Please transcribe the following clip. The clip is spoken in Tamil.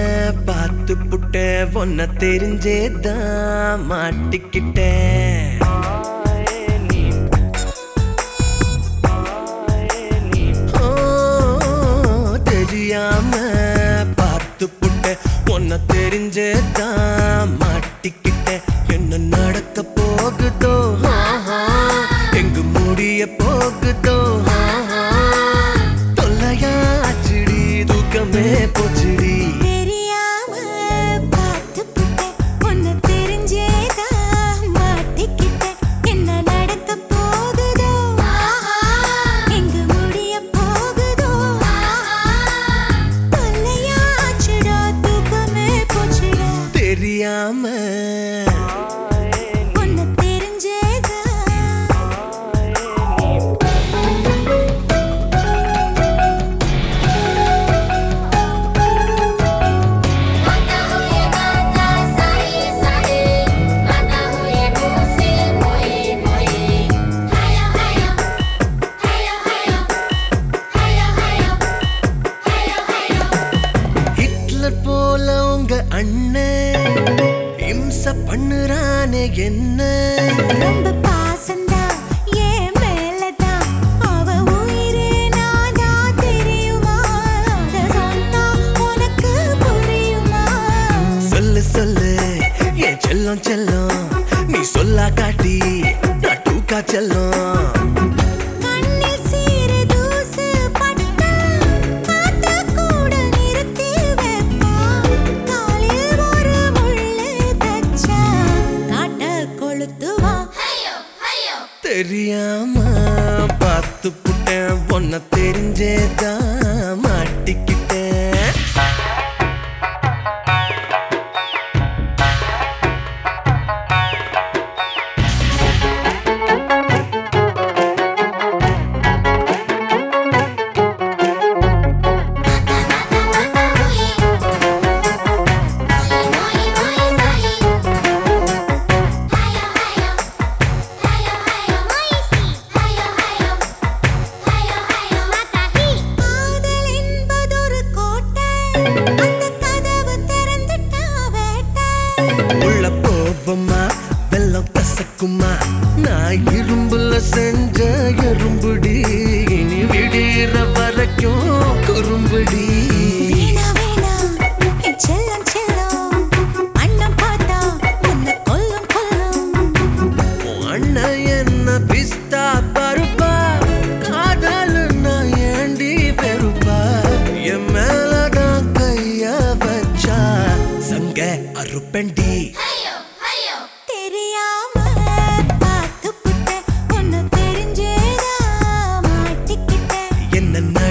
பார்த்து புட்ட ஒன்ன தெரிஞ்சேதான் மாட்டிக்கிட்டேன் ஓ, தெரியாம பார்த்து புட்ட ஒன்ன தெரிஞ்சேதான் மாட்டிக்கிட்டேன் என்ன நடக்க போகுதோ ஆஹா, எங்கு முடிய போகுதோ ஆஹா, தொல்லையாச்சுடி தூக்கமே போச்சுடி தெரியாம பார்த்து புட்டேன் உன்னை தெரிஞ்சேதான் மாட்டிக்கிட்டேன் என்ன நடக்க போகுதோ எங்க முடிய போகுதோ தொல்லையாச்சுடா தூக்கமே போச்சுடா தெரியாம உன்னை தெரிஞ்சேதான் आता हुए गाता साही साही आता हुए मुझसे मोही मोही हाया हाया हाया हाया हाया हाया हाया हाया ஹிட்லர் போல உங்க அண்ணன் இம்ச பண்ணுறானே என்ன ரொம்ப பாசம்தான் என் மேலதான் அவ உயிரே நானா தெரியுமா அத சொன்னா உனக்கு புரியுமா சொல்லு சொல்லு என் செல்லம் செல்லம் நீ சொல்லா காட்டி நான் டூக்கா செல்லம் கண்ணில் சீறு தூசு பட்டா காத்த கூட நிறுத்தி வைப்பா காலில் ஒரு முள்ளு தச்சா காட்ட கொளுத்துவா हायो हायो தெரியாம பார்த்து புட்டேன் பொண்ண தெரிஞ்சேதான் மாட்டிக்கிட்டேன் मोही मोही साही हाया हाया हाया हाया मोही सी हाया हाया हाया हाया माता ही காதல் என்பதொரு கோட்டை அந்த கதவு திறந்துட்டா வேட்டை உள்ள போவமா வெள்ளம் கசக்குமா நான் இரும்புல செஞ்ச எறும்புடி இனி விடிற வரைக்கும் குறும்புடி வீணா வீணா என் செல்லம் செல்லம் அண்ணன் பார்த்தா உன்னை கொல்லும் கொல்லும் உன் அண்ணன் என்ன பிஸ்தா பருப்பா காதல் நான் ஏண்டி வெறுப்பா என் மேலதான் கைய வச்சா சங்க அறுப்பண்டி हायो हायो தெரியாம பார்த்து புட்டேன் உன்னை தெரிஞ்சேதான் மாட்டிக்கிட்டேன் என்ன